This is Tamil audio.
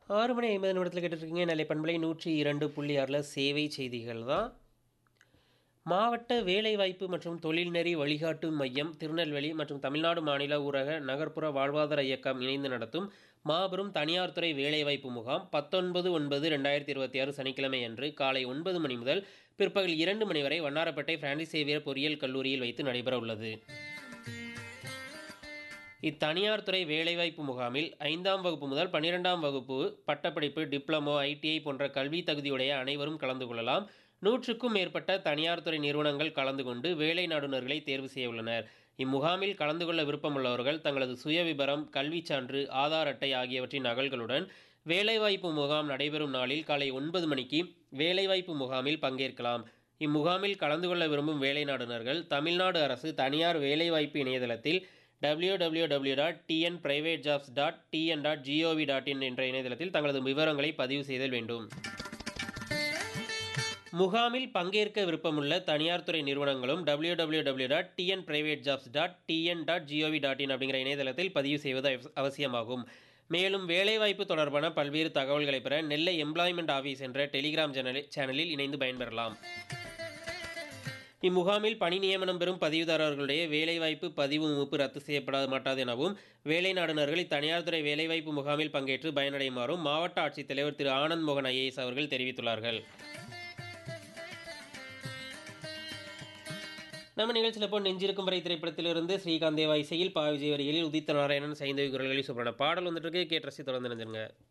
ஆறு மணி ஐம்பது நிமிடத்தில் கேட்டுட்ருக்கீங்க நெல்லை பண்பலை நூற்றி இரண்டு புள்ளி ஆறில் சேவை செய்திகள் தான் மாவட்ட வேலைவாய்ப்பு மற்றும் தொழில்நெறி வழிகாட்டு மையம் திருநெல்வேலி மற்றும் தமிழ்நாடு மாநில ஊரக நகர்ப்புற வாழ்வாதார இயக்கம் இணைந்து நடத்தும் மாபெரும் தனியார் துறை வேலைவாய்ப்பு முகாம் பத்தொன்பது ஒன்பது ரெண்டாயிரத்தி இருபத்தி ஆறு சனிக்கிழமை அன்று காலை ஒன்பது மணி முதல் பிற்பகல் இரண்டு மணி வரை வண்ணாரப்பேட்டை பிரான்சிஸ் சேவியர் பொறியியல் கல்லூரியில் வைத்து நடைபெற உள்ளது இத்தனியார் துறை வேலைவாய்ப்பு முகாமில் ஐந்தாம் வகுப்பு முதல் பன்னிரெண்டாம் வகுப்பு பட்டப்படிப்பு டிப்ளமோ ஐடிஐ போன்ற கல்வி தகுதியுடைய அனைவரும் கலந்து கொள்ளலாம் நூற்றுக்கும் மேற்பட்ட தனியார் துறை நிறுவனங்கள் கலந்து கொண்டு வேலை நாடுனர்களை தேர்வு செய்ய உள்ளனர் இம்முகாமில் கலந்து கொள்ள விருப்பமுள்ளவர்கள் தங்களது சுயவிபரம் கல்விச் சான்று ஆதார் அட்டை ஆகியவற்றின் நகல்களுடன் வேலைவாய்ப்பு முகாம் நடைபெறும் நாளில் காலை ஒன்பது மணிக்கு வேலைவாய்ப்பு முகாமில் பங்கேற்கலாம் இம்முகாமில் கலந்து கொள்ள விரும்பும் வேலை நாடுனர்கள் தமிழ்நாடு அரசு தனியார் வேலைவாய்ப்பு இணையதளத்தில் W W W dot TN private jobs dot TN dot GOV dot in என்ற இணையதளத்தில் தங்களது விவரங்களை பதிவு செய்தல் வேண்டும் முகாமில் பங்கேற்க விருப்பமுள்ள தனியார் துறை நிறுவனங்களும் W W W dot TN private jobs dot TN dot GOV dot in அப்படிங்கிற இணையதளத்தில் பதிவு செய்வது அவ- அவசியமாகும் மேலும் வேலைவாய்ப்பு தொடர்பான பல்வேறு தகவல்களை பெற நெல்லை எம்ப்ளாய்மெண்ட் ஆஃபீஸ் என்ற டெலிகிராம் சேனலில் சேனலில் இணைந்து பயன்பெறலாம் இம்முகாமில் பணி நியமனம் பெறும் பதிவுதாரர்களுடைய வேலைவாய்ப்பு பதிவு மூப்பு ரத்து செய்யப்பட மாட்டாது எனவும் வேலை நாடுனர்கள் இத்தனியார் துறை வேலைவாய்ப்பு முகாமில் பங்கேற்று பயனடையுமாறும் மாவட்ட ஆட்சித்தலைவர் திரு ஆனந்த் மோகன் ஐஏஎஸ் அவர்கள் தெரிவித்துள்ளார்கள் நம்ம நிகழ்ச்சியில் இப்போ நெஞ்சிருக்கும் வரை திரைப்படத்திலிருந்து ஸ்ரீகாந்த் தேவா இசையில் பா விஜய் வரிகளில் உதித்த நாராயணன் சைந்தவி குரல்களில் சூப்பரான பாடல் வந்துட்டு இருக்கு கேட்டு ரசி தொடர்ந்து நினைஞ்சிருங்க